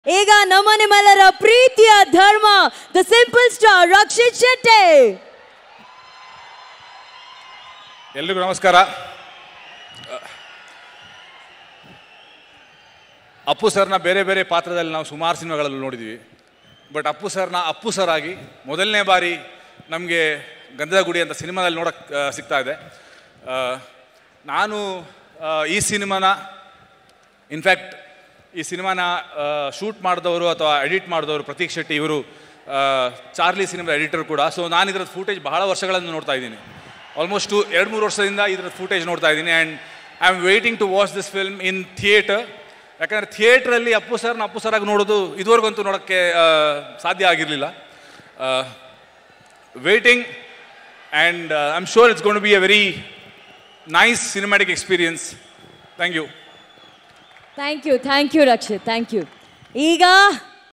ಈಗ ನಮ್ಮ ನಿಮ್ಮೆಲ್ಲರ ಪ್ರೀತಿಯ Dharma the simple star Rakshit Shetty ಎಲ್ರಿಗೂ ನಮಸ್ಕಾರ ಅಪ್ಪು ಸರ್ನ ಬೇರೆ ಬೇರೆ ಪಾತ್ರದಲ್ಲಿ ನಾವು ಸುಮಾರು ಸಿನಿಮಾಗಳಲ್ಲಿ ನೋಡಿದ್ವಿ ಬಟ್ ಅಪ್ಪು ಸರ್ನ ಅಪ್ಪು ಸರ್ ಆಗಿ ಮೊದಲನೇ ಬಾರಿ ನಮಗೆ ಗಂಧದ ಗುಡಿ ಅಂತ ಸಿನಿಮಾದಲ್ಲಿ ನೋಡೋಕ್ಕೆ ಸಿಗ್ತಾ ಇದೆ ಆ, ನಾನು ಆ, ಈ ಸಿನಿಮಾನ ಇನ್ಫ್ಯಾಕ್ಟ್ ಈ ಸಿನಿಮಾನ ಶೂಟ್ ಮಾಡಿದವರು ಅಥವಾ ಎಡಿಟ್ ಮಾಡಿದವರು ಪ್ರತೀಕ್ ಶೆಟ್ಟಿ ಇವರು ಚಾರ್ಲಿ ಸಿನಿಮಾ ಎಡಿಟರ್ ಕೂಡ ಸೊ ನಾನು ಇದ್ರದ್ದು ಫೂಟೇಜ್ ಬಹಳ ವರ್ಷಗಳನ್ನು ನೋಡ್ತಾ ಇದ್ದೀನಿ ಆಲ್ಮೋಸ್ಟು ಎರಡು ಮೂರು ವರ್ಷದಿಂದ ಇದ್ರದ್ದು ಫೂಟೇಜ್ ನೋಡ್ತಾ ಇದ್ದೀನಿ and I am waiting to watch this film in theatre ಯಾಕಂದರೆ ಥಿಯೇಟ್ರಲ್ಲಿ ಅಪ್ಪು ಸರ್ನ ಅಪ್ಪು ಸರಾಗಿ ನೋಡೋದು ಇದುವರೆಗಂತೂ ನೋಡೋಕ್ಕೆ ಆ, ಸಾಧ್ಯ ಆಗಿರಲಿಲ್ಲ waiting and I am sure it's gonna be a very nice cinematic experience thank you thank you thank you Rakshit thank you ಈಗ